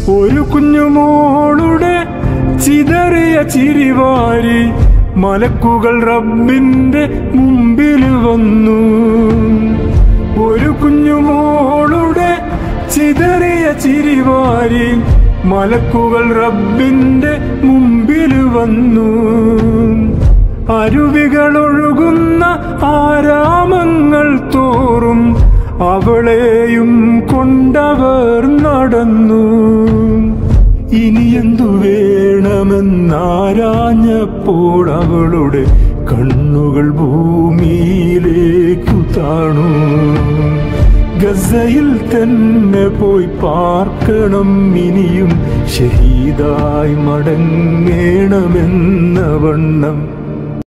ഒരു കുഞ്ഞുമോളുടെ ചിതറിയ ചിരിവാരി മലക്കുകൾ റബ്ബിന്റെ മുമ്പിൽ വന്നു ഒരു കുഞ്ഞുമോളുടെ ചിതറിയ ചിരിവാരി മലക്കുകൾ റബ്ബിന്റെ മുമ്പിൽ വന്നു അരുവികളൊഴുകുന്ന ആരാമങ്ങൾ തോറും അവളെയും കൊണ്ടവർ നടന്നു ഇനി എന്തു വേണമെന്നാരാഞ്ഞപ്പോൾ അവളുടെ കണ്ണുകൾ ഭൂമിയിലേക്കു താണു ഗസയിൽ തന്നെ പോയി പാർക്കണം ഇനിയും ഷഹീദായി മടങ്ങേണമെന്ന വണ്ണം